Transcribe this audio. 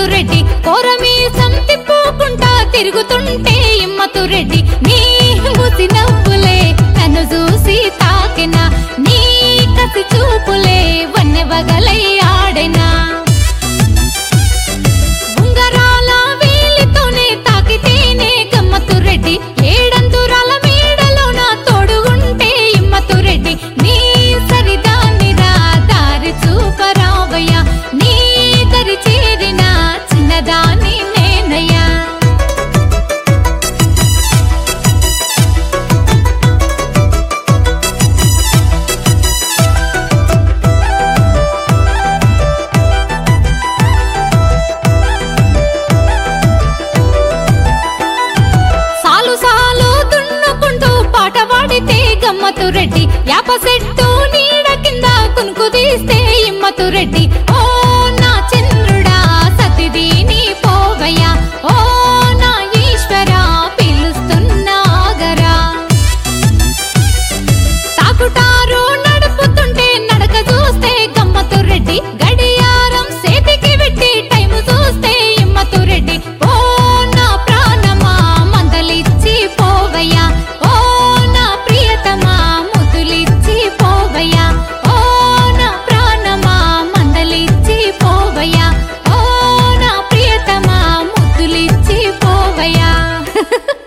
రెడ్డి కోరమీసం తిప్పుకుంటా తిరుగుతుంటే ఇమ్మతు రెడ్డి నీ ముసి నవ్వులే నన్ను చూసి తాకెనా నీ కసి చూపులే వన్నె వగలై ఆడెనా ఉంగరాల వేలితోనే తాకితేనే గమ్మత్తు రెడ్డి ఏడంతురాల మేడలోన తోడుగుంటే ఇమ్మత్తు రెడ్డి నీ సరిదాన్ని రా దారి చూపరావయ్య నీ దరి చేరిన చిన్నదాని నేనయ్యా సాలు సాలు దున్నుకుంటూ పాట పాడితే గమ్మతు రెడ్డి యాప చెట్టు నీడ కింద కునుకు తీస్తే ఇమ్మతు రెడ్డి ఓ నా చంద్రుడా సతిదీని పోవయ్యా ఓ నా ఈశ్వర పిలుస్తున్నాగరా తాకుటారు నడుపుతుంటే నడక చూస్తే గమ్మతు రెడ్డి గడియారం సేతికి పెట్టి టైం చూస్తే ఇమ్మతు రెడ్డి ఓ నా ప్రాణమా మందలిచ్చి పోవయ్యా ఓ నా ప్రియతమా ముద్దులిచ్చి పోవయ్యా ఓ నా ప్రాణమా మందలిచ్చి పోవయ్యా ఓ నా ప్రియతమా ముద్దులిచ్చి పోవయ్యా